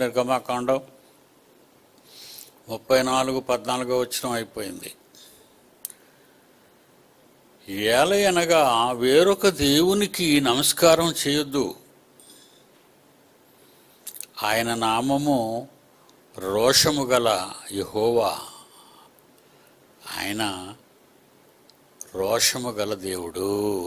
నిర్గమాకాండం ముప్పై నాలుగు పద్నాలుగో వచ్చిన అయిపోయింది ఏలయనగా వేరొక దేవునికి నమస్కారం చేయొద్దు ఆయన నామము రోషము గల యహోవా ఆయన రోషము గల దేవుడు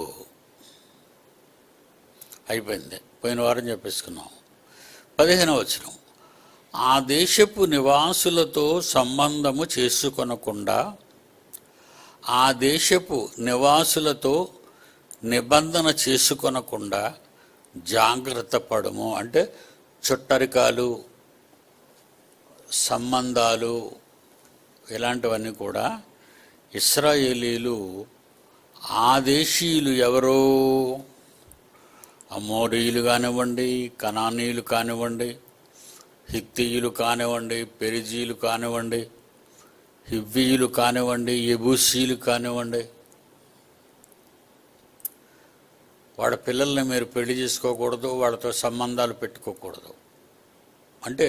అయిపోయింది పోయిన వారం చెప్పేసుకున్నాం పదిహేను వచనం ఆ దేశపు నివాసులతో సంబంధము చేసుకొనకుండా ఆ దేశపు నివాసులతో నిబంధన చేసుకొనకుండా జాగ్రత్త పడము అంటే చుట్టరికాలు సంబంధాలు ఇలాంటివన్నీ కూడా ఇస్రాయేలీలు ఆ దేశీయులు ఎవరో అమోరీయులు కానివ్వండి కనానీయులు కానివ్వండి హిత్తీయులు కానివ్వండి పెరిజీలు కానివ్వండి హివ్వీయులు కానివ్వండి ఎబూసీలు కానివ్వండి వాళ్ళ పిల్లల్ని మీరు పెళ్లి చేసుకోకూడదు వాళ్ళతో సంబంధాలు పెట్టుకోకూడదు అంటే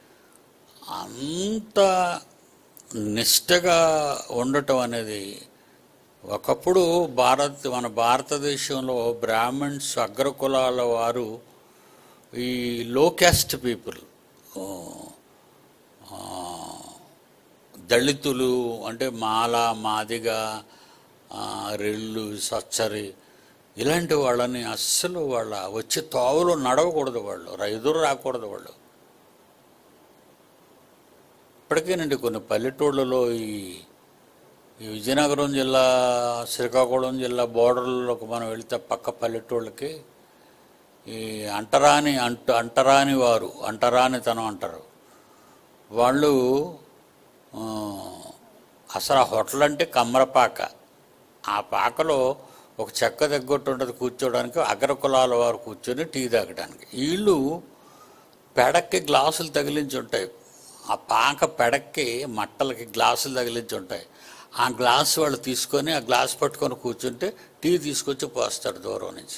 అంత నిష్టగా ఉండటం అనేది ఒకప్పుడు భారత్ మన భారతదేశంలో బ్రాహ్మణ్స్ అగ్రకులాల వారు ఈ లో క్యాస్ట్ పీపుల్ దళితులు అంటే మాల మాదిగ ఆ, రెళ్ళు సచ్చరి ఇలాంటి వాళ్ళని అస్సలు వాళ్ళ వచ్చే తోవలో నడవకూడదు వాళ్ళు ఎదురు రాకూడదు వాళ్ళు ఇప్పటికేనండి కొన్ని పల్లెటూళ్ళలో ఈ ఈ విజయనగరం జిల్లా శ్రీకాకుళం జిల్లా బోర్డర్లోకి మనం వెళితే పక్క పల్లెటూళ్ళకి ఈ అంటరాని అంట అంటరాని వారు అంటరానితనం అంటారు వాళ్ళు ఆ, అసలు ఆ హోటల్ అంటే కమ్మరపాక ఆ పాకలో ఒక చెక్క దగ్గొట్టు ఉంటుంది కూర్చోడానికి అగ్రకులాల వారు కూర్చొని టీ తాగడానికి వీళ్ళు పెడక్కి గ్లాసులు తగిలించి ఉంటాయి ఆ పాక పెడక్కి మట్టలకి గ్లాసులు తగిలించి ఉంటాయి ఆ గ్లాస్ వాళ్ళు తీసుకొని ఆ గ్లాస్ పట్టుకొని కూర్చుంటే టీ తీసుకొచ్చి పోస్తాడు దూరం నుంచి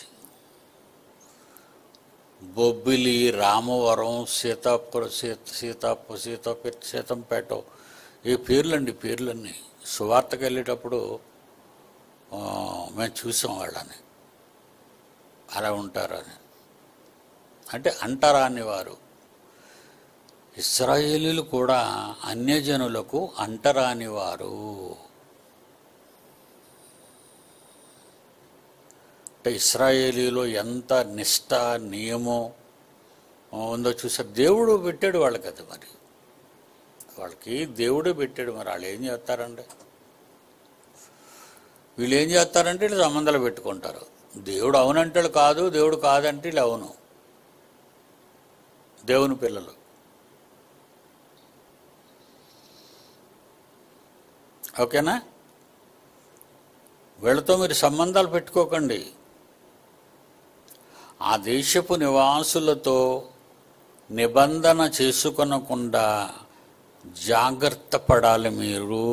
బొబ్బిలి రామవరం సీతాపురం సీత సీతాపు సీతాపే సీతంపేట ఈ పేర్లండి పేర్లన్నీ సువార్తకు వెళ్ళేటప్పుడు ఆ, మేము చూసాం వాళ్ళని అలా ఉంటారని అంటే అంటరాని వారు ఇస్రాయేలీలు కూడా అన్యజనులకు అంటరాని వారు అంటే ఇస్రాయేలీలో ఎంత నిష్ట నియమం ఉందో చూసారు దేవుడు పెట్టాడు వాళ్ళకి అది మరి వాళ్ళకి దేవుడే పెట్టాడు మరి వాళ్ళు ఏం చేస్తారండి వీళ్ళు ఏం చేస్తారంటే వీళ్ళు సంబంధాలు పెట్టుకుంటారు దేవుడు అవునంటే వీళ్ళు కాదు దేవుడు కాదంటే వీళ్ళు అవును దేవుని పిల్లలు ఓకేనా వీళ్ళతో మీరు సంబంధాలు పెట్టుకోకండి ఆ దేశపు నివాసులతో నిబంధన చేసుకొనకుండా జాగ్రత్త పడాలి మీరు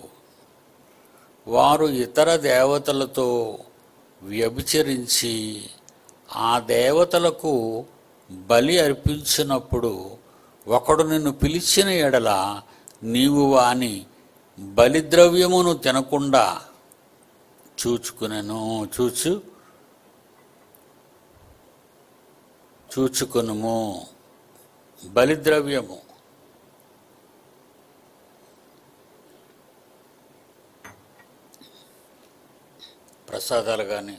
వారు ఇతర దేవతలతో వ్యభిచరించి ఆ దేవతలకు బలి అర్పించినప్పుడు ఒకడు నిన్ను పిలిచిన ఎడల నీవు వాని బలిద్రవ్యమును తినకుండా చూచుకునను చూచు చూచుకొనుము బలిద్రవ్యము ప్రసాదాలు కానీ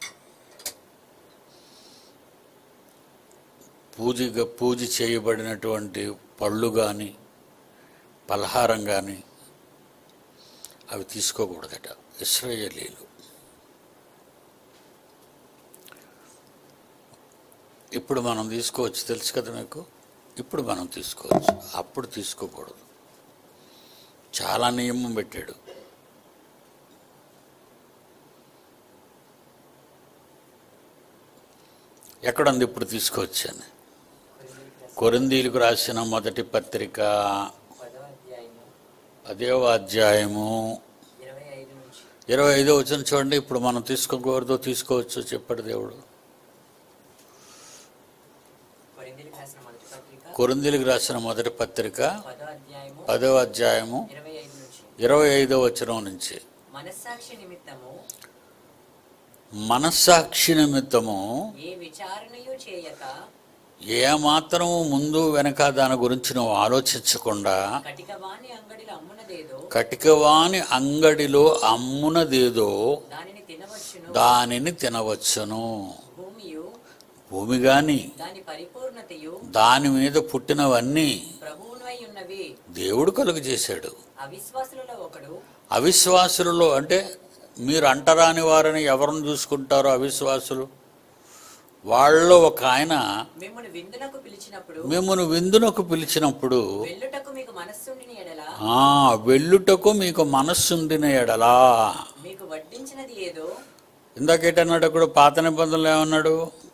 పూజగా పూజ చేయబడినటువంటి పళ్ళు కానీ పలహారం కానీ అవి తీసుకోకూడదట ఇస్రాయేలీలు ఇప్పుడు మనం తీసుకోవచ్చు తెలుసు కదా మీకు ఇప్పుడు మనం తీసుకోవచ్చు అప్పుడు తీసుకోకూడదు చాలా నియమం పెట్టాడు ఎక్కడుంది ఇప్పుడు తీసుకొచ్చాను కొరిందీలకు రాసిన మొదటి పత్రిక పదవ అధ్యాయము పదేవ అధ్యాయము ఇరవై ఐదు నుంచి ఇరవై ఐదో వచ్చిన చూడండి ఇప్పుడు మనం తీసుకోకూడదు తీసుకోవచ్చు చెప్పాడు దేవుడు కొరింథీయులకు రాసిన మొదటి పత్రిక కొరిందీలకు రాసిన మొదటి పత్రిక పదో అధ్యాయము పదవ అధ్యాయము ఇరవై ఐదు నుంచి ఇరవై ఐదవ వచనం నుంచి మనస్సాక్షి నిమిత్తము మనస్సాక్షి నిమిత్తము ఏ విచారణయు చేయక ఏమాత్రము ముందు వెనక దాని గురించి నువ్వు ఆలోచించకుండా కటికవాణి అంగడిలో అమ్మునదేదో కటికవాని అంగడిలో అమ్మునదేదో దానిని తినవచ్చును దానిని తినవచ్చును భూమియు భూమి గాని దాని పరిపూర్ణతయు దాని మీద పుట్టినవన్నీ ప్రభువునై ఉన్నవి దేవుడు కలుగు చేశాడు అవిశ్వాసులలో ఒకడు అవిశ్వాసులలో అంటే మీరు అంటరాని వారిని ఎవరిని చూసుకుంటారో అవిశ్వాసులు వాళ్ళలో ఒక ఆయన మిమ్మల్ని విందునకు పిలిచినప్పుడు మిమ్మల్ని విందునకు పిలిచినప్పుడు వెళ్ళుటకు మీకు మనస్సుండిని ఎడల ఆ వెళ్ళుటకు మీకు మనస్సుండిన ఎడలా మీకు వడ్డించినది ఏదో ఇందాకేటన్నాడు అక్కడ పాత నిబంధనలో ఏమన్నాడు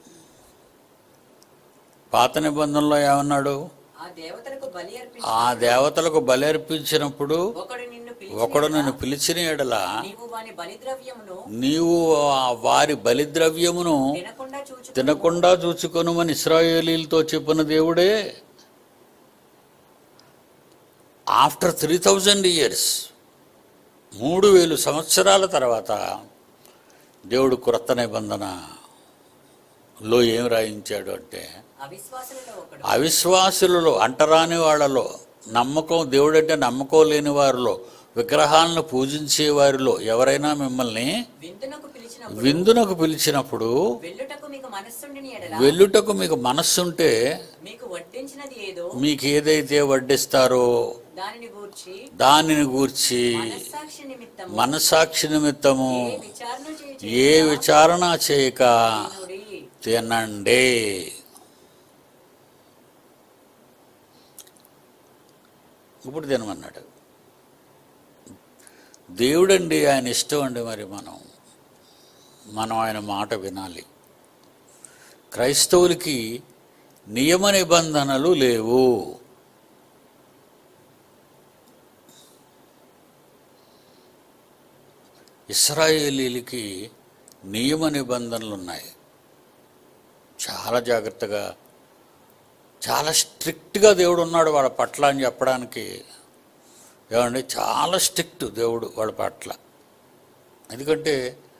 పాత నిబంధనలో ఏమన్నాడు ఆ దేవతలకు బలి అర్పించి ఆ దేవతలకు బలి అర్పించినప్పుడు ఒకడు నిన్ను పిలిచి ఒకడు నిన్ను పిలిచిన ఎడల నీవు వాని బలిద్రవ్యమును నీవు ఆ వారి బలిద్రవ్యమును తినకుండా చూచు తినకుండా చూచుకొనుమని ఇస్రాయేలీలతో చెప్పిన దేవుడే ఆఫ్టర్ త్రీ థౌజండ్ ఇయర్స్ మూడు వేలు సంవత్సరాల తర్వాత దేవుడు క్రొత్త నిబంధనలో ఏం రాయించాడు అంటే అవిశ్వాసులలో ఒకడు అవిశ్వాసులలో అంటరాని వాళ్ళలో నమ్మకం దేవుడంటే నమ్మకం లేని వారిలో విగ్రహాలను పూజించే వారిలో ఎవరైనా మిమ్మల్ని విందునకు పిలిచినప్పుడు విందునకు పిలిచినప్పుడు వెళ్ళుటకు మీకు మనస్సుండిని ఎడల వెళ్ళుటకు మీకు మనస్సుంటే మీకు వడ్డించినది ఏదో మీకు ఏదైతే వడ్డిస్తారో దానిని గూర్చి దానిని గూర్చి మనస్సాక్షి నిమిత్తము మనసాక్షి నిమిత్తము ఏ విచారణ చేయుచు ఏ విచారణ చేయక తినుడి. తినండి ఇప్పుడు తినమన్నాడు దేవుడండి ఆయన ఇష్టం అండి మరి మనం మనం ఆయన మాట వినాలి క్రైస్తవులకి నియమ నిబంధనలు లేవు ఇస్రాయేలీలకి నియమ నిబంధనలు ఉన్నాయి చాలా జాగ్రత్తగా చాలా స్ట్రిక్ట్గా దేవుడు ఉన్నాడు వాళ్ళ పట్ల అని చెప్పడానికి ఏమండి చాలా స్ట్రిక్ట్ దేవుడు వాళ్ళ పట్ల ఎందుకంటే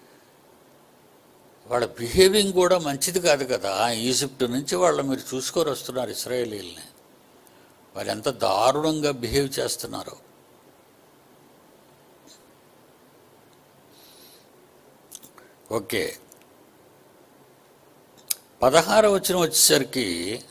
వాళ్ళ బిహేవింగ్ కూడా మంచిది కాదు కదా ఈజిప్ట్ నుంచి వాళ్ళు మీరు చూసుకొని వస్తున్నారు ఇస్రాయేలీల్ని వాళ్ళు ఎంత దారుణంగా బిహేవ్ చేస్తున్నారు ఓకే పదహార వచనం వచ్చేసరికి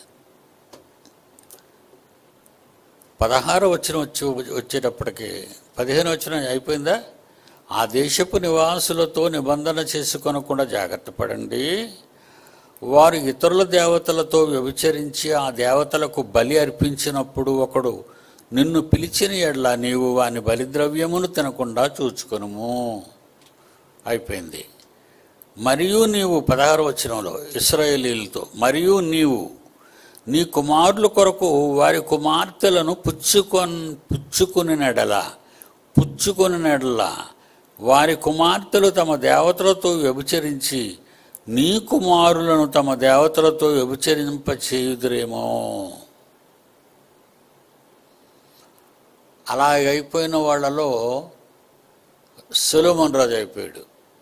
పదహార వచనం వచ్చి వచ్చేటప్పటికి పదిహేను వచనం అయిపోయిందా ఆ దేశపు నివాసులతో నిబంధన చేసుకొనకుండా జాగ్రత్త పడండి వారు ఇతరుల దేవతలతో వ్యభిచరించి ఆ దేవతలకు బలి అర్పించినప్పుడు ఒకడు నిన్ను పిలిచిన ఎడ్ల నీవు వాని బలిద్రవ్యమును తినకుండా చూచుకొనుము అయిపోయింది మరియు నీవు పదహారు వచనంలో ఇస్రాయేలీలతో మరియు నీవు నీ కుమారుల కొరకు వారి కుమార్తెలను పుచ్చుకొన్ పుచ్చుకుని నెడల పుచ్చుకొని నెడల వారి కుమార్తెలు తమ దేవతలతో వ్యభిచరించి నీ కుమారులను తమ దేవతలతో వ్యభిచరింప చేయుదురేమో అలా అయిపోయిన వాళ్ళలో సులోమన్ రాజు అయిపోయాడు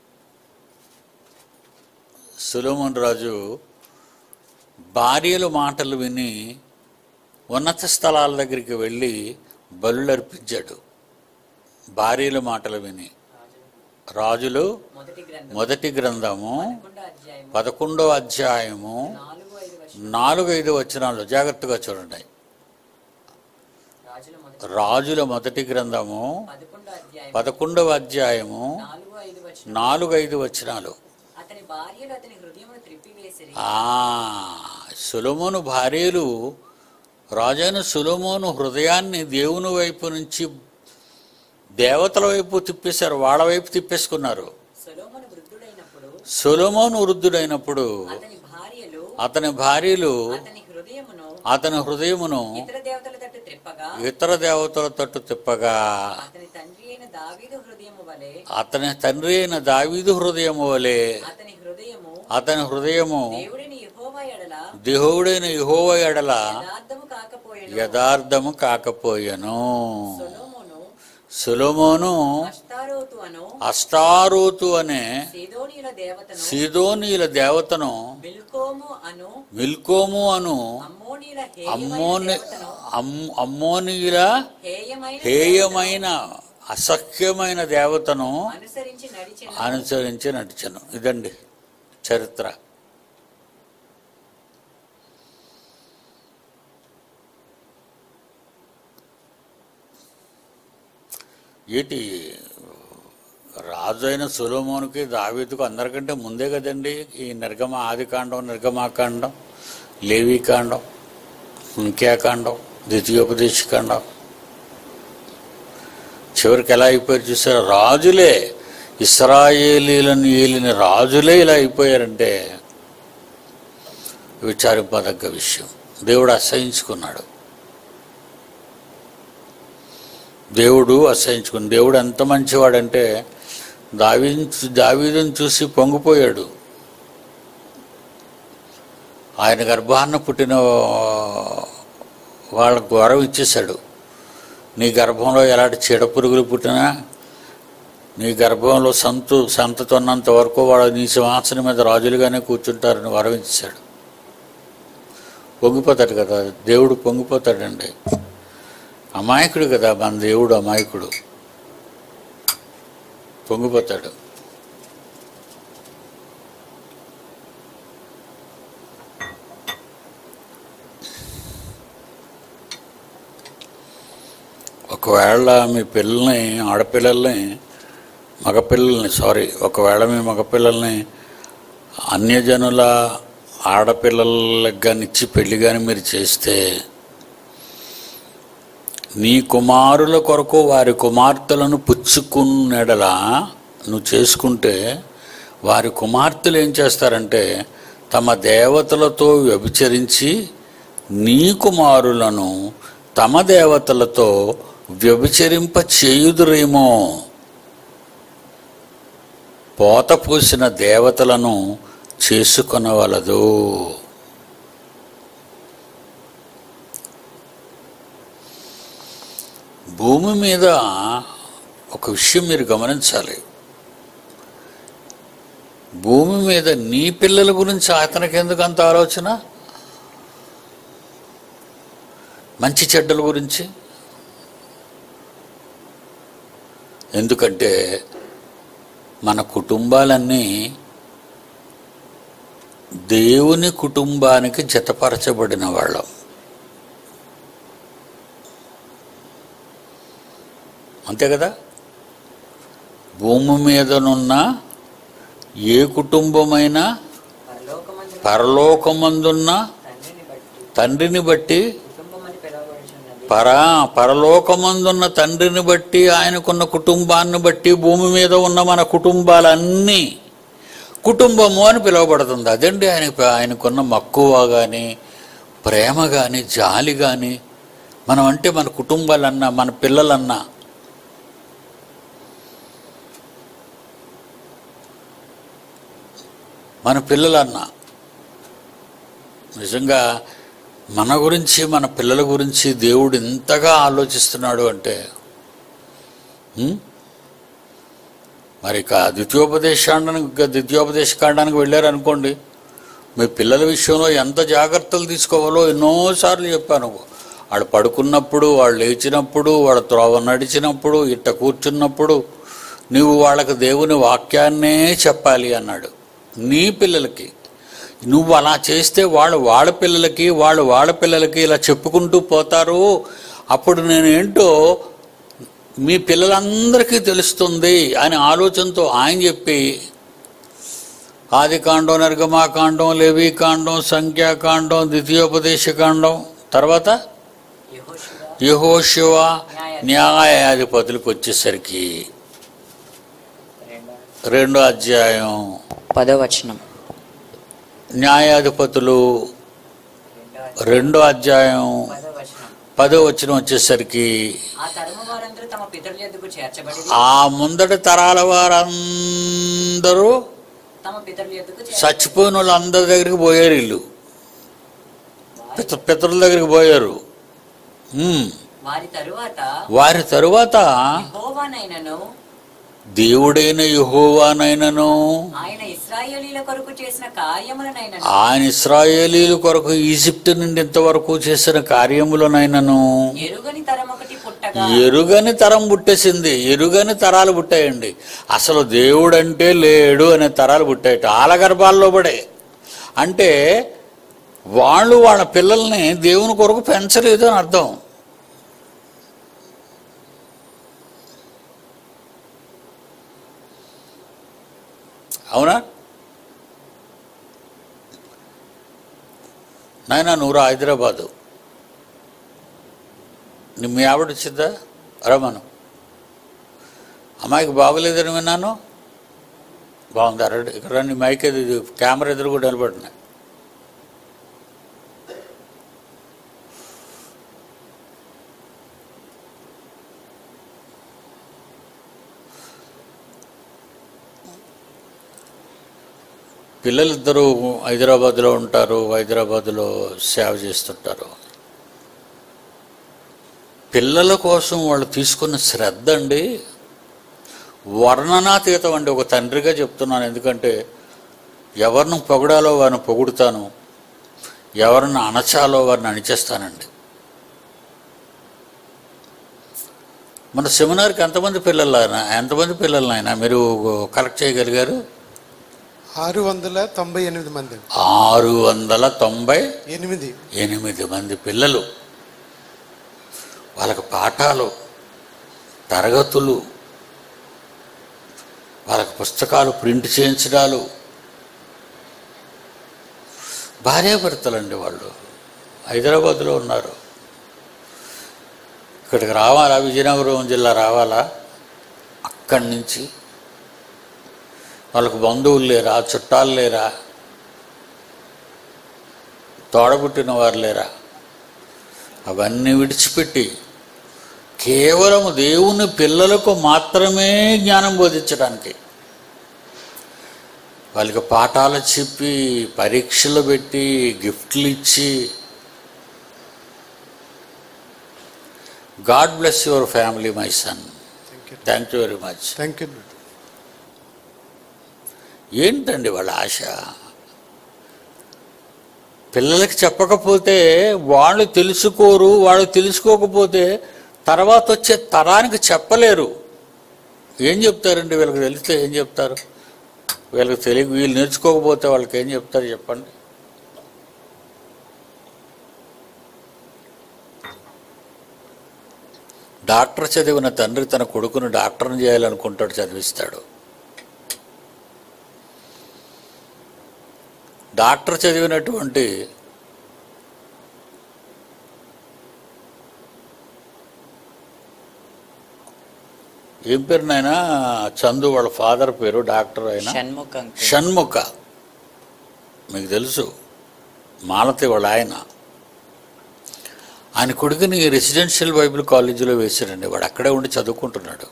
సులోమన్ రాజు భార్యల మాటలు విని ఉన్నత స్థలాల దగ్గరికి వెళ్ళి బలులు అర్పించాడు భార్యల మాటలు విని రాజులు మొదటి గ్రంథం మొదటి గ్రంథము పదకొండో అధ్యాయం పదకొండో అధ్యాయము నాలుగు ఐదు వర్షం నాలుగు ఐదు వచనాలు జాగ్రత్తగా చూడండి రాజుల మొదటి రాజుల మొదటి గ్రంథము పదకొండో అధ్యాయం పదకొండవ అధ్యాయము నాలుగు ఐదు వర్షం నాలుగు ఐదు వచనాలు అతని భార్యలు అతని హృదయమును త్రిప్పివేసిరి ఆ సులోమోను భార్యలు రాజైన సులోమోను హృదయాన్ని దేవుని వైపు నుంచి దేవతల వైపు తిప్పేశారు వాళ్ళ వైపు తిప్పేసుకున్నారు సొలొమోను వృద్ధుడైనప్పుడు సులోమోను వృద్ధుడైనప్పుడు అతని భార్యలు అతని భార్యలు అతని హృదయమును అతని హృదయమును ఇతర దేవతల తట్టు త్రిప్పగా ఇతర దేవతల తట్టు తిప్పగా అతని తండ్రి అయిన దావీదు హృదయము వలె అతని తండ్రి అయిన దావీదు హృదయము వలె అతని హృదయము అతని హృదయము దేవుడిని యెహోవా ఎడల దేవుడైన యహోవ ఎడల యథార్థము కాకపోయెను యథార్థము కాకపోయెను సొలొమోను సులమోను అష్టారోతు అను అష్టారోతు అనే సీదోనీల దేవతను సీదోనీల దేవతను మిల్కోము అను మిల్కోము అను అమ్మోనీల అమ్మోని హేయమైన దేవతను అమ్- అమ్మోనీల హేయమైన హేయమైన అసఖ్యమైన దేవతను అనుసరించి నడిచిన అనుసరించి నడిచను ఇదండి చరిత్ర ఏంటి రాజు అయిన సులోమోనికి దావీదుకు అందరికంటే ముందే కదండి ఈ నిర్గమ ఆదికాండం నిర్గమాకాండం లేవీకాండం ఇంకేకాండం ద్వితీయోపదేశకాండం చివరికి ఎలా అయిపోయారు చూసారా రాజులే ఇస్రాయేలీలను ఏలిన రాజులే ఇలా అయిపోయారంటే విచారింపదగ్గ విషయం దేవుడు అసహించుకున్నాడు దేవుడు అసహించుకుని దేవుడు ఎంత మంచివాడంటే దావీ దావీదుని చూసి పొంగిపోయాడు ఆయన గర్భాన్న పుట్టిన వాళ్ళకు వరం ఇచ్చేశాడు నీ గర్భంలో ఎలాంటి చీడ పురుగులు పుట్టినా నీ గర్భంలో సంతు సంతతి ఉన్నంత వరకు వాడు నీ సింహాసనం మీద రాజులుగానే కూర్చుంటారని వరం ఇచ్చాడు పొంగిపోతాడు కదా దేవుడు పొంగిపోతాడండి అమాయకుడు కదా మన దేవుడు అమాయకుడు పొంగిపోతాడు ఒకవేళ మీ పిల్లల్ని ఆడపిల్లల్ని మగపిల్లల్ని సారీ ఒకవేళ మీ మగపిల్లల్ని అన్యజనుల ఆడపిల్లలకు కానీ ఇచ్చి పెళ్లి కానీ మీరు చేస్తే నీ కుమారుల కొరకు వారి కుమార్తెలను పుచ్చుకున్నెడలా నువ్వు చేసుకుంటే వారి కుమార్తెలు ఏం చేస్తారంటే తమ దేవతలతో వ్యభిచరించి నీ కుమారులను తమ దేవతలతో వ్యభిచరింప చేయుదురేమో పోత పూసిన దేవతలను చేసుకొనవలదు భూమి మీద ఒక విషయం మీరు గమనించాలి భూమి మీద నీ పిల్లల గురించి అతనికి ఎందుకు అంత ఆలోచన మంచి చెడ్డల గురించి ఎందుకంటే మన కుటుంబాలన్నీ దేవుని కుటుంబానికి జతపరచబడిన వాళ్ళం అంతే కదా భూమి మీదనున్న ఏ కుటుంబమైనా పరలోకమందు పరలోకమందున్న తండ్రిని బట్టి తండ్రిని బట్టి కుటుంబమని పిలవబడుచున్నది పరా పరలోకమందున్న తండ్రిని బట్టి ఆయనకున్న కుటుంబాన్ని బట్టి భూమి మీద ఉన్న మన కుటుంబాలన్నీ కుటుంబము అని పిలువబడుతుంది అదండి ఆయన ఆయనకున్న మక్కువ కానీ ప్రేమ కానీ జాలి కానీ మనం అంటే మన కుటుంబాలన్నా మన పిల్లలన్నా మన పిల్లలన్నా నిజంగా మన గురించి మన పిల్లల గురించి దేవుడు ఎంతగా ఆలోచిస్తున్నాడు అంటే ఉం? మరి ఇక ద్వితీయోపదేశానికి ద్వితీయోపదేశ కాండానికి వెళ్ళారనుకోండి మీ పిల్లల విషయంలో ఎంత జాగ్రత్తలు తీసుకోవాలో ఎన్నోసార్లు చెప్పాను వాడు పడుకున్నప్పుడు వాళ్ళు లేచినప్పుడు వాడు త్రోవ నడిచినప్పుడు ఇట్ట కూర్చున్నప్పుడు నీవు వాళ్ళకి దేవుని వాక్యాన్నే చెప్పాలి అన్నాడు నీ పిల్లలకి నువ్వు అలా చేస్తే వాళ్ళు వాళ్ళ పిల్లలకి వాళ్ళు వాళ్ళ పిల్లలకి ఇలా చెప్పుకుంటూ పోతారు అప్పుడు నేనేంటో మీ పిల్లలందరికీ తెలుస్తుంది అని ఆలోచనతో ఆయన చెప్పి ఆదికాండం నిర్గమాకాండం లేవీకాండం సంఖ్యాకాండం ద్వితీయోపదేశకాండం తర్వాత యెహోషువ యహోశివ న్యాయాధిపతులకు వచ్చేసరికి రెండో రెండో అధ్యాయం పదో వచనం న్యాయాధిపతులు రెండో రెండో అధ్యాయం పదో వచనం పదో వచ్చిన వచ్చేసరికి ఆ తరము వారందరూ తమ పితరుల యొద్దకు చేర్చబడి ఆ ముందటి తరాల వారందరూ తమ పితరుల యొద్దకు చేర్చ- చచ్చిపోయిన వాళ్ళందరి దగ్గరికి పోయారు ఇల్లు పిత పితరుల దగ్గరికి పోయారు ఉమ్. వారి తరువాత వారి తరువాత యెహోవానైనను దేవుడైన యహోవానైనను ఆయన ఇస్రాయేలీల కొరకు చేసిన కార్యములనైనను ఆయన ఇస్రాయేలీల కొరకు ఈజిప్ట్ నుండి ఇంతవరకు చేసిన కార్యములనైనను ఎరుగని తరం ఒకటి పుట్టగా ఎరుగని తరం పుట్టేసింది ఎరుగని తరాలు పుట్టాయండి అసలు దేవుడంటే లేడు అనే తరాలు పుట్టాయట ఆలగర్భాల్లో పడే అంటే వాళ్ళు వాళ్ళ పిల్లల్ని దేవుని కొరకు పెంచలేదు అని అర్థం అవునా నాయన నూరు హైదరాబాదు నీ మీ ఆవిడ వచ్చిందా రమను అమ్మాయికి బాగోలేదని విన్నాను బాగుంది అరడు ఇక్కడ నీ మైక్ ఎదు ఇది కెమెరా ఎదురు కూడా నిలబడినాయి పిల్లలిద్దరూ హైదరాబాద్లో ఉంటారు హైదరాబాద్లో సేవ చేస్తుంటారు పిల్లల కోసం వాళ్ళు తీసుకున్న శ్రద్ధ అండి వర్ణనాతీతం అండి ఒక తండ్రిగా చెప్తున్నాను ఎందుకంటే ఎవరిని పొగడాలో వారిని పొగుడుతాను ఎవరిని అణచాలో వారిని అణిచేస్తానండి మన సెమినార్కి ఎంతమంది పిల్లలు ఆయన ఎంతమంది పిల్లలు ఆయన మీరు కలెక్ట్ చేయగలిగారు ఆరు వందల తొంభై ఎనిమిది మంది ఆరు వందల తొంభై ఎనిమిది ఎనిమిది మంది పిల్లలు వాళ్ళకి పాఠాలు తరగతులు వాళ్ళకి పుస్తకాలు ప్రింట్ చేయించడాలు భార్యాభర్తలండి వాళ్ళు హైదరాబాద్లో ఉన్నారు ఇక్కడికి రావాలా విజయనగరం జిల్లా రావాలా అక్కడి నుంచి వాళ్ళకు బంధువులు లేరా చుట్టాలు లేరా తోడబుట్టిన వారు లేరా అవన్నీ విడిచిపెట్టి కేవలం దేవుని పిల్లలకు మాత్రమే జ్ఞానం బోధించడానికి వాళ్ళకి పాఠాలు చెప్పి పరీక్షలు పెట్టి గిఫ్ట్లు ఇచ్చి God bless your family my son thank you thank you very much thank you ఏంటండి వాళ్ళ ఆశ పిల్లలకి చెప్పకపోతే వాళ్ళు తెలుసుకోరు వాళ్ళు తెలుసుకోకపోతే తర్వాత వచ్చే తరానికి చెప్పలేరు ఏం చెప్తారండి వీళ్ళకి తెలిస్తే ఏం చెప్తారు వీళ్ళకి తెలియ వీళ్ళు నేర్చుకోకపోతే వాళ్ళకి ఏం చెప్తారు చెప్పండి డాక్టర్ చదివిన తండ్రి తన కొడుకును డాక్టర్ని చేయాలనుకుంటాడు చదివిస్తాడు డాక్టర్ చదివినటువంటి ఏం పేరు నాయన చందు వాళ్ళ ఫాదర్ పేరు డాక్టర్ అయిన షణ్ముఖం షణ్ముఖ మీకు తెలుసు మాలతి వాళ్ళ ఆయన ఆయన కొడుకుని రెసిడెన్షియల్ బైబిల్ కాలేజీలో వేశారండి వాడు అక్కడే ఉండి చదువుకుంటున్నాడు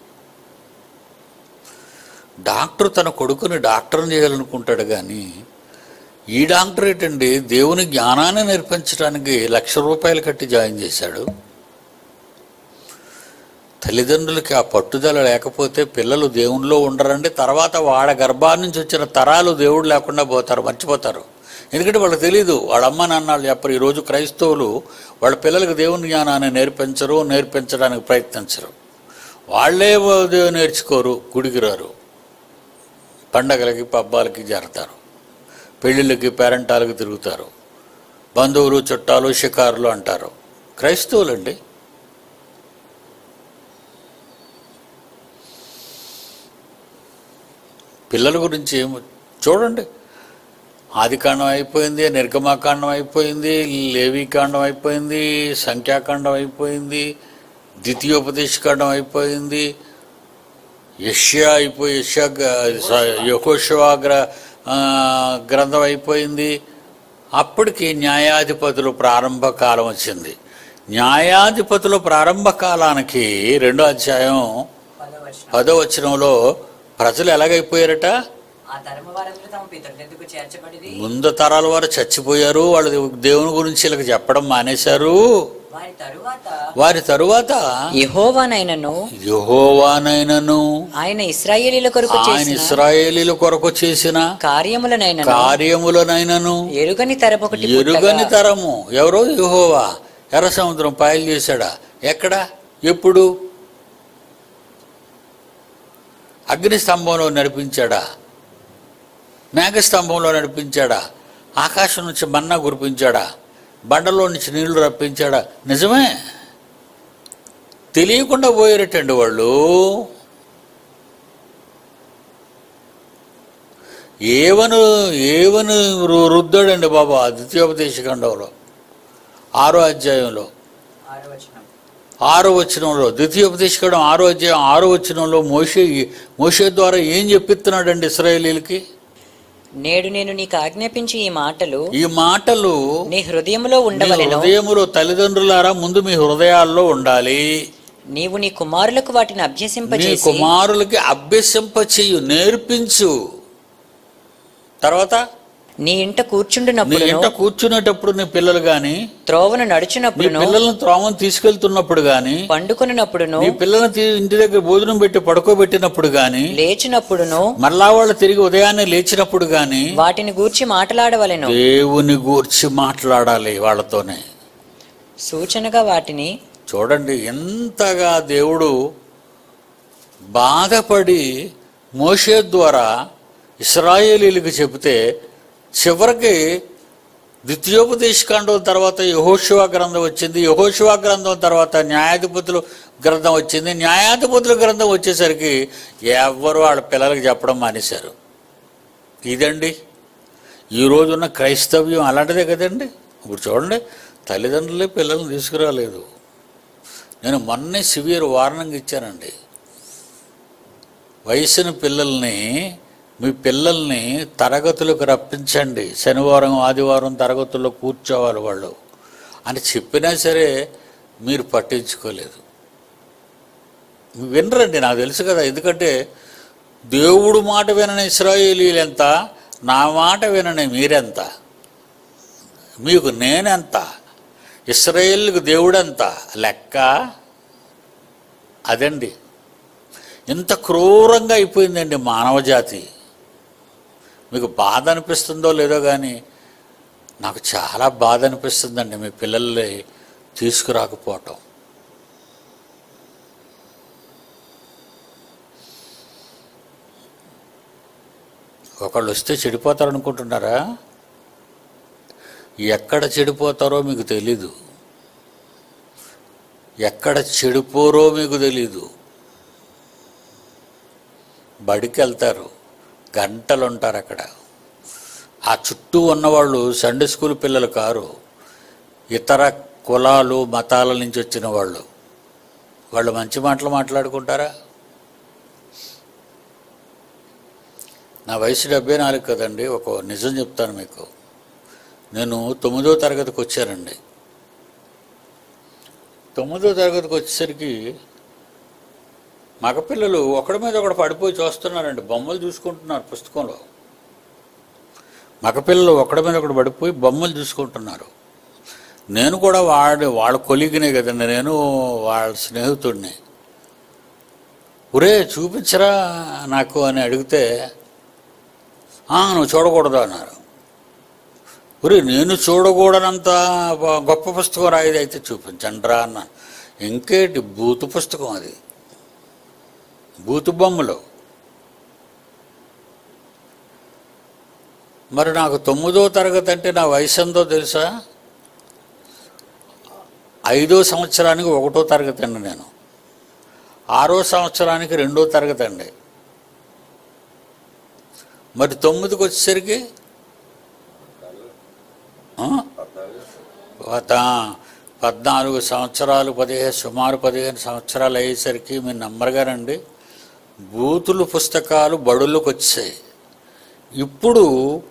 డాక్టర్ తన కొడుకుని డాక్టర్ని చేయాలనుకుంటాడు కానీ ఈ డాక్టర్ ఏంటండి దేవుని జ్ఞానాన్ని నేర్పించడానికి లక్ష రూపాయలు కట్టి జాయిన్ చేశాడు తల్లిదండ్రులకి ఆ పట్టుదల లేకపోతే పిల్లలు దేవునిలో ఉండరండి తర్వాత వాళ్ళ గర్భాన్ని నుంచి వచ్చిన తరాలు దేవుడు లేకుండా పోతారు మర్చిపోతారు ఎందుకంటే వాళ్ళకి తెలియదు వాళ్ళ అమ్మ నాన్నలు చెప్పరు ఈరోజు క్రైస్తవులు వాళ్ళ పిల్లలకు దేవుని జ్ఞానాన్ని నేర్పించరు నేర్పించడానికి ప్రయత్నించరు వాళ్ళే దేవుని నేర్చుకోరు గుడికి రారు పండగలకి పబ్బాలకి జరుగుతారు పెళ్ళిళ్ళకి పేరెంటాలకి తిరుగుతారు బంధువులు చుట్టాలు షికారులు అంటారు క్రైస్తవులండి పిల్లల గురించి ఏమో చూడండి ఆదికాండం అయిపోయింది నిర్గమాకాండం అయిపోయింది లేవీకాండం అయిపోయింది సంఖ్యాకాండం అయిపోయింది ద్వితీయోపదేశకాండం అయిపోయింది యష్యా అయిపోయి యష్యా యహోషవా గ్ర ఆ, గ్రంథం అయిపోయింది అప్పటికి న్యాయాధిపతుల ప్రారంభ కాలం వచ్చింది న్యాయాధిపతుల ప్రారంభ కాలానికి రెండో అధ్యాయం పదవచనం పదో వచనంలో ప్రజలు ఎలాగైపోయారట ఆ తరము వారందరూ తమ పితరులు ఎందుకు చేర్చబడిరి ముందు తరాల వారు చచ్చిపోయారు వాళ్ళు దేవుని గురించి వీళ్ళకి చెప్పడం మానేశారు వారి తరువాత వారి తరువాత యెహోవానైనను యహోవానైనను ఆయన ఇస్రాయేలీల కొరకు ఆయన చేసిన ఇస్రాయేలీల కొరకు చేసిన కార్యములనైనను కార్యములనైనను ఎరుగని తరమొకటి ఎరుగని తరము ఎవరో యహోవా ఎర్ర సముద్రం పాయలు చేశాడా ఎక్కడ ఎప్పుడు అగ్ని స్తంభంలో నడిపించాడా మేఘస్తంభంలో నడిపించాడా ఆకాశం నుంచి మన్నా కురిపించాడా బండలో నుంచి నీళ్లు రప్పించాడా నిజమే తెలియకుండా పోయారటండి వాళ్ళు ఏవను ఏవను రు- రుద్దాడండి బాబా ద్వితీయోపదేశ ఖండంలో ఆరో అధ్యాయంలో ఆరో వచనం ఆరో వచనంలో ద్వితీయోపదేశ ఖండం ఆరో అధ్యాయం ఆరో వచనంలో మోషే మోషే ద్వారా ఏం చెప్పిస్తున్నాడండి ఇస్రాయేలీలకి నేడు నేను నీకు ఆజ్ఞాపించి ఈ మాటలు ఈ మాటలు నీ హృదయములో మీ ఉండవలెను హృదయములో తల్లిదండ్రులారా ముందు మీ హృదయాల్లో ఉండాలి నీవు నీ కుమారులకు వాటిని నీ అభ్యసింపజేసి కుమారులకి అభ్యసింప చెయ్యు నేర్పించు తర్వాత నీ ఇంట నీ కూర్చుండునప్పుడు ఇంట కూర్చునేటప్పుడు నీ పిల్లలు గాని త్రోవను నీ నడుచునప్పుడును పిల్లలను త్రోమం తీసుకెళ్తున్నప్పుడు గాని పండుకొనున్నప్పుడును నీ పిల్లల్ని తీ- ఇంటి దగ్గర భోజనం పెట్టి పడుకోబెట్టినప్పుడు గాని లేచినప్పుడును మళ్ళా వాళ్ళు తిరిగి ఉదయాన్నే లేచినప్పుడు గాని వాటిని గూర్చి మాట్లాడవలెను దేవుని గూర్చి మాట్లాడాలి వాళ్ళతోనే సూచనగా వాటిని చూడండి ఎంతగా దేవుడు బాధపడి మోషే ద్వారా ఇస్రాయేలీలకు చెబితే చివరికి ద్వితీయోపదేశకాండం తర్వాత యహోశివా గ్రంథం వచ్చింది యహోశివా గ్రంథం తర్వాత న్యాయాధిపతులు గ్రంథం వచ్చింది న్యాయాధిపతుల గ్రంథం వచ్చేసరికి ఎవరు వాళ్ళ పిల్లలకి చెప్పడం మానేశారు ఇదండి ఈ రోజున్న క్రైస్తవ్యం అలాంటిదే కదండి ఇప్పుడు చూడండి తల్లిదండ్రులే పిల్లల్ని తీసుకురాలేదు నేను మొన్నే సివియర్ వార్నింగ్ ఇచ్చానండి వయసున పిల్లల్ని మీ పిల్లల్ని తరగతులకు రప్పించండి శనివారం ఆదివారం తరగతుల్లో కూర్చోవాలి వాళ్ళు అని చెప్పినా సరే మీరు పట్టించుకోలేదు వినరండి నాకు తెలుసు కదా ఎందుకంటే దేవుడు మాట వినని ఇస్రాయేలీలు ఎంత నా మాట వినని మీరెంత మీకు నేనెంత ఇస్రాయేల్కి దేవుడెంత లెక్క అదండి ఇంత క్రూరంగా అయిపోయిందండి మానవ జాతి మీకు బాధ అనిపిస్తుందో లేదో కానీ నాకు చాలా బాధ అనిపిస్తుందండి మీ పిల్లల్ని తీసుకురాకపోవటం ఒకళ్ళు వస్తే చెడిపోతారు అనుకుంటున్నారా ఎక్కడ చెడిపోతారో మీకు తెలీదు ఎక్కడ చెడిపోరో మీకు తెలీదు బడికి వెళ్తారు గంటలు ఉంటారు అక్కడ ఆ చుట్టూ ఉన్నవాళ్ళు సండే స్కూల్ పిల్లలు కారు ఇతర కులాలు మతాల నుంచి వచ్చిన వాళ్ళు వాళ్ళు మంచి మాటలు మాట్లాడుకుంటారా నా వయసు డెబ్బై నాలుగు కదండి ఒక నిజం చెప్తాను మీకు నేను తొమ్మిదో తరగతికి వచ్చానండి తొమ్మిదో తరగతికి వచ్చేసరికి మగపిల్లలు ఒకడి మీద ఒకడు పడిపోయి చూస్తున్నారండి బొమ్మలు చూసుకుంటున్నారు పుస్తకంలో మగపిల్లలు ఒకడి మీద ఒకడు పడిపోయి బొమ్మలు చూసుకుంటున్నారు నేను కూడా వాడి వాళ్ళ కొలిగినే కదండి నేను వాళ్ళ స్నేహితుడిని ఒరే చూపించరా నాకు అని అడిగితే "ఆ, నువ్వు చూడకూడదు అన్నారు ఒరే నేను చూడకూడనంత బ- గొప్ప పుస్తకం రాయిది అయితే చూపించండి రా అన్నాను ఇంకేంటి బూతు పుస్తకం అది బూతు బొమ్మలు మరి నాకు తొమ్మిదో తరగతి అంటే నా వయసు ఎంతో తెలుసా ఐదో సంవత్సరానికి ఒకటో తరగతి అండి నేను ఆరో సంవత్సరానికి రెండో తరగతి అండి మరి తొమ్మిదికి వచ్చేసరికి ఆ? పద- పద్నాలుగు సంవత్సరాలు పదిహేను సుమారు పదిహేను సంవత్సరాలు అయ్యేసరికి మీరు నమ్మరుగానండి బూతులు పుస్తకాలు బడులకు వచ్చాయి ఇప్పుడు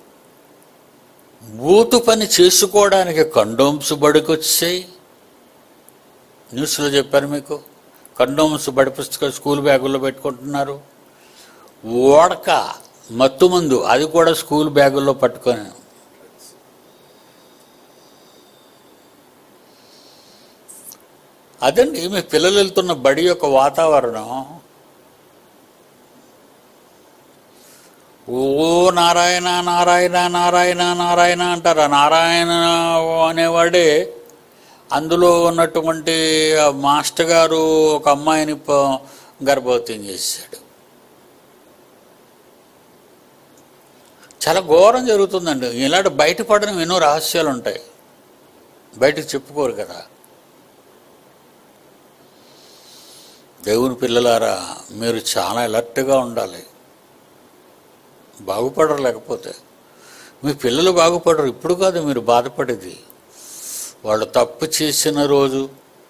బూతు పని చేసుకోవడానికి కండోమ్స్ బడికి వచ్చాయి న్యూస్లో చెప్పాను మీకు కండోమ్స్ బడి పుస్తకాలు స్కూల్ బ్యాగుల్లో పెట్టుకుంటున్నారు ఓడక మత్తు మందు అది కూడా స్కూల్ బ్యాగుల్లో పట్టుకొని అదండి మీ పిల్లలు వెళ్తున్న బడి యొక్క వాతావరణం ఓ నారాయణ నారాయణ నారాయణ నారాయణ అంటారు ఆ నారాయణ అనేవాడే అందులో ఉన్నటువంటి ఆ మాస్టర్ గారు ఒక అమ్మాయిని ప- గర్భవతిని చేశాడు చాలా ఘోరం జరుగుతుందండి ఇలాంటి బయటపడడం ఎన్నో రహస్యాలు ఉంటాయి బయటకు చెప్పుకోరు కదా దేవుని పిల్లలారా మీరు చాలా అలర్ట్గా ఉండాలి బాగుపడరు లేకపోతే మీ పిల్లలు బాగుపడరు ఇప్పుడు కాదు మీరు బాధపడేది వాళ్ళు తప్పు చేసిన రోజు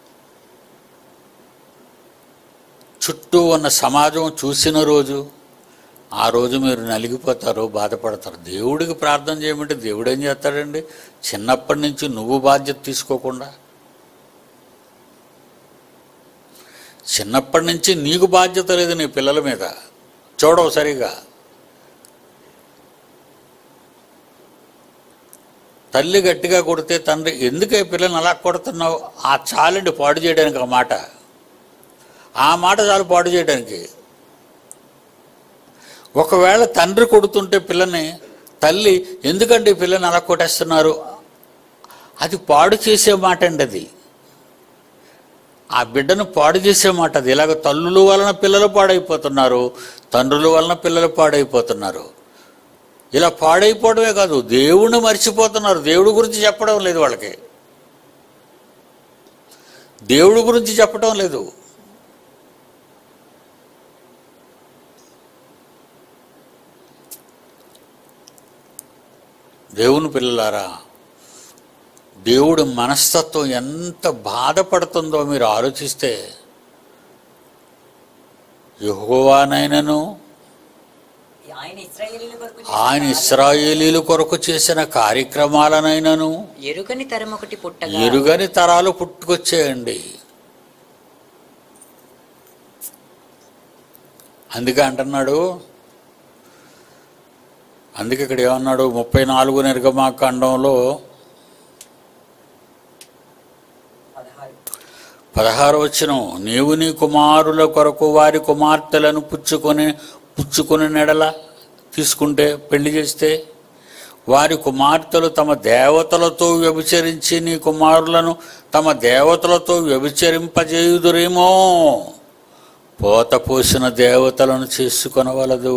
చుట్టూ ఉన్న సమాజం చూసిన రోజు ఆ రోజు మీరు నలిగిపోతారు బాధపడతారు దేవుడికి ప్రార్థన చేయమంటే దేవుడు ఏం చేస్తాడండి చిన్నప్పటి నుంచి నువ్వు బాధ్యత తీసుకోకుండా చిన్నప్పటి నుంచి నీకు బాధ్యత లేదు నీ పిల్లల మీద చూడవు సరిగా తల్లి గట్టిగా కొడితే తండ్రి ఎందుకే పిల్లల్ని అలా కొడుతున్నావు ఆ చాలండి పాడు చేయడానికి ఆ మాట ఆ మాట చాలు పాడు చేయడానికి ఒకవేళ తండ్రి కొడుతుంటే పిల్లని తల్లి ఎందుకండి పిల్లని అలా కొట్టేస్తున్నారు అది పాడు చేసే మాట అండి అది ఆ బిడ్డను పాడు చేసే మాట అది ఇలాగ తల్లుల వలన పిల్లలు పాడైపోతున్నారు తండ్రుల వలన పిల్లలు పాడైపోతున్నారు ఇలా పాడైపోవడమే కాదు దేవుణ్ణి మర్చిపోతున్నారు దేవుడి గురించి చెప్పడం లేదు వాళ్ళకి దేవుడి గురించి చెప్పడం లేదు దేవుని పిల్లలారా దేవుడి మనస్తత్వం ఎంత బాధపడుతుందో మీరు ఆలోచిస్తే యెహోవానైనను ఆయన ఇస్రాయేలీల కొరకు ఆయన ఇస్రాయేలీల కొరకు చేసిన కార్యక్రమాలనైనను ఎరుగని తరం ఒకటి పుట్టగా ఎరుగని తరాలు పుట్టుకొచ్చేయండి అందుకే అంటున్నాడు అందుకే ఇక్కడ ఏమన్నాడు ముప్పై నాలుగు నిర్గమాకాండంలో పదహారు పదహారు వచ్చిన నీవు నీ కుమారుల కొరకు వారి కుమార్తెలను పుచ్చుకొని పుచ్చుకొని నెడల తీసుకుంటే పెళ్లి చేస్తే వారి కుమార్తెలు తమ దేవతలతో వ్యభిచరించి నీ కుమారులను తమ దేవతలతో వ్యభిచరింపజేయుదురేమో పోత పోసిన దేవతలను చేసుకొనవలదు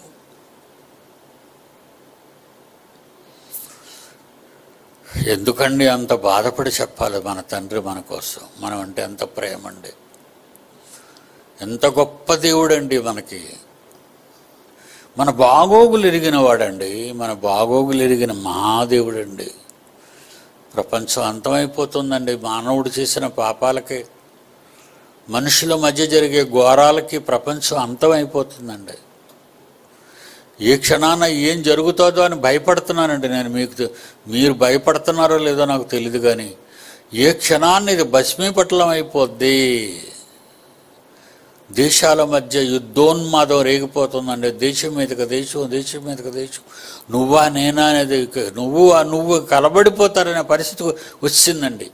ఎందుకండి అంత బాధపడి చెప్పాలి మన తండ్రి మన కోసం మనం అంటే ఎంత ప్రేమ అండి ఎంత గొప్ప దేవుడండి మనకి మన బాగోగులు ఎరిగిన వాడండి మన బాగోగులు ఎరిగిన మహాదేవుడండి ప్రపంచం అంతమైపోతుందండి మానవుడు చేసిన పాపాలకి మనుషుల మధ్య జరిగే ఘోరాలకి ప్రపంచం అంతమైపోతుందండి ఏ క్షణాన ఏం జరుగుతుందో అని భయపడుతున్నానండి నేను మీకు తె- మీరు భయపడుతున్నారో లేదో నాకు తెలియదు కానీ ఏ క్షణాన్ని ఇది భస్మీపట్లం అయిపోద్ది దేశాల మధ్య యుద్ధోన్మాదం రేగిపోతుందండి దేశం మీదకి దేశం దేశం మీదకి దేశం నువ్వా నేనా అనేది ఇక నువ్వు ఆ నువ్వు కలబడిపోతారనే పరిస్థితి వచ్చిందండి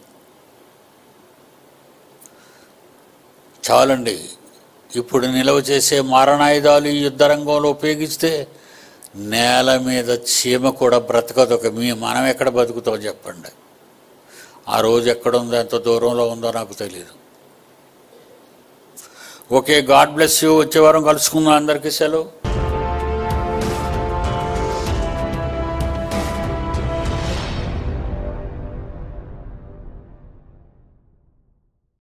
చాలండి ఇప్పుడు నిలవ చేసే మారణాయుధాలు ఈ యుద్ధ రంగంలో ఉపయోగిస్తే నేల మీద చీమ కూడా బ్రతకదు ఒక మీ మనం ఎక్కడ బతుకుతాం చెప్పండి ఆ రోజు ఎక్కడ ఉందో ఎంత దూరంలో ఉందో నాకు తెలియదు ఓకే గాడ్ బ్లెస్ యూ వచ్చే వారం కలుసుకుందాం అందరికీ సెలవు